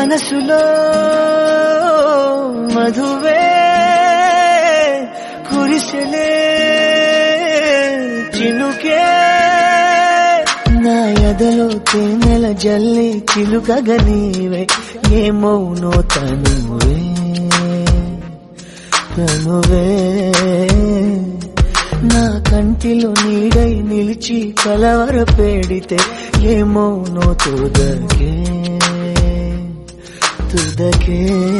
మనసులో మధువే కురిసెలే చినుకే నా ఎదలో తేనెల జల్లి చిలుకగా నీవే ఏమౌనో తనువే తనువే నా కంటిలో నీడై నిలిచి కలవర పెడితే ఏమౌనో తుదకే తుదకే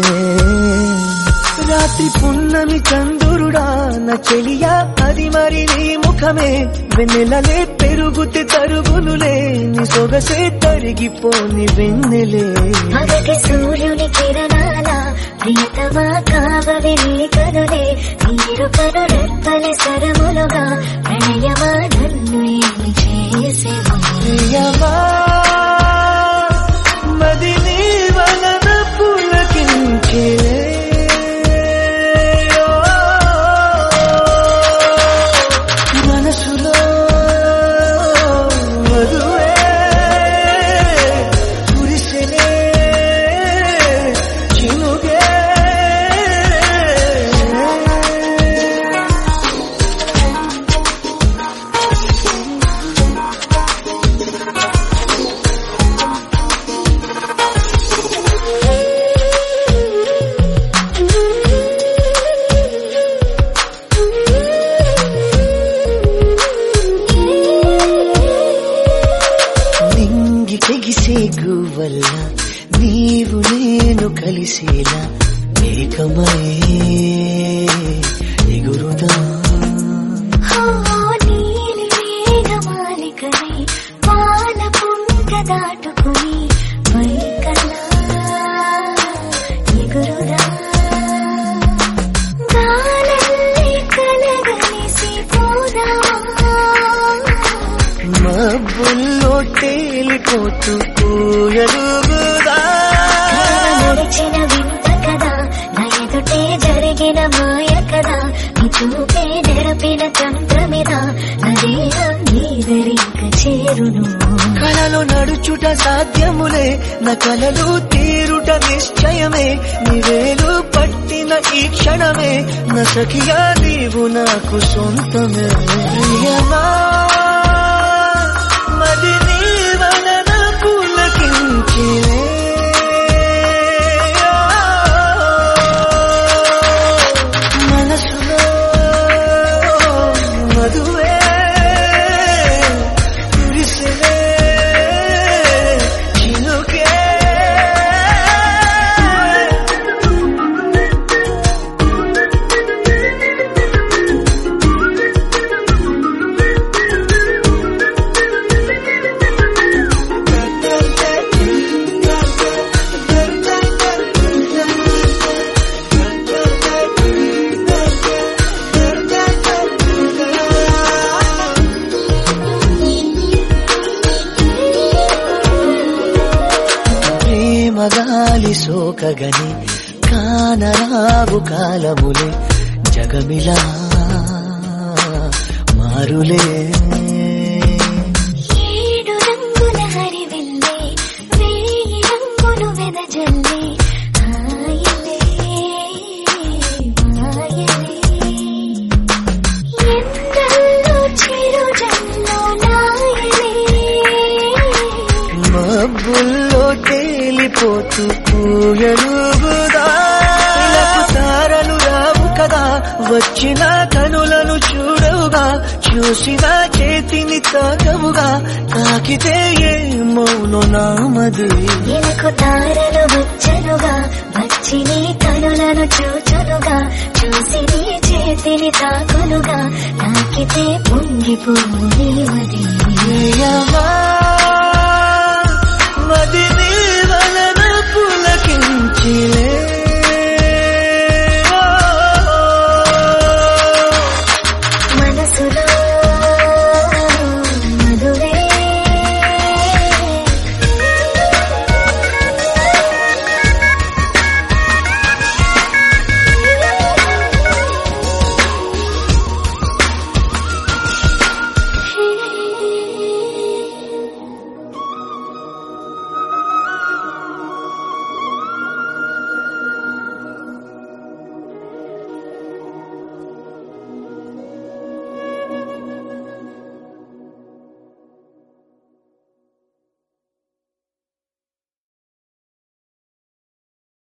రాత్రి పున్నమి చంద్రుడా నా చెలియా అది మరి నీ ముఖమే వెన్నెలలే పెరుగుతే తరుగునులే నీ సొగసే తరిగిపోని వెన్నెలే పగటి సూర్యుని కిరణాల ప్రియతమా కావవి నీ కనులే నీరు కను రెప్పలి సరములుగా ప్రణయమా నన్ను ఏమి చేసేవా ప్రియమా మది నీ వలన పులకించేలే మనసులో మధువే కురిసెలే చినుగే నింగి తెగిసే గువ్వల్ల నీవు నేను కలిసేలా ఏకమై ఎగురుదా హో నీలి మేఘమాలికని పాల పుంగ దాటుకుని పైకలా ఎగురుదా గాలల్లి కలగలిసి పోదామా మబ్బుల్లో తేలిపోతూ పూయలుగుదా నడిచిన వింత కదా నా ఎదుటే జరిగిన మాయ కదా నీ చూపే నెరపిన చంద్రమిద నదేహం నీదరింక చేరును కళలో నడుచుట సాధ్యములే నా కలలు తీరుట నిశ్చయమే నివేలు పట్టిన ఈ క్షణమే నా సఖిగా నీవు నాకు సొంతమే ప్రియమా మది నీ వలన పులకించిలే మనసులో మధువే కురిసెలే చినుకే ప్రేమ గాలి సోకగని కానరావు కాలములే జగమిలా మారులే ఏడు రంగుల హరివిల్లే వేయి రంగులు వెదజల్లే హాయిలే మాయలే ఎండల్లో చిరుజల్లో నాయలే మబ్బుల్లో తేలిపోతూ పూయలుగుదా ఇలకు తారలు రావు కదా వచ్చిన కనులను చూడవుగా చూసిన చేతిని తాకవుగా తాకితే ఏ మౌను నామది ఎలకు తారలు వచ్చనుగా వచ్చి నీ కనులను చూచునుగా చూసి నీ చేతిని తాకునుగా తాకితే పొంగిపోవు నీవది ప్రియమా మది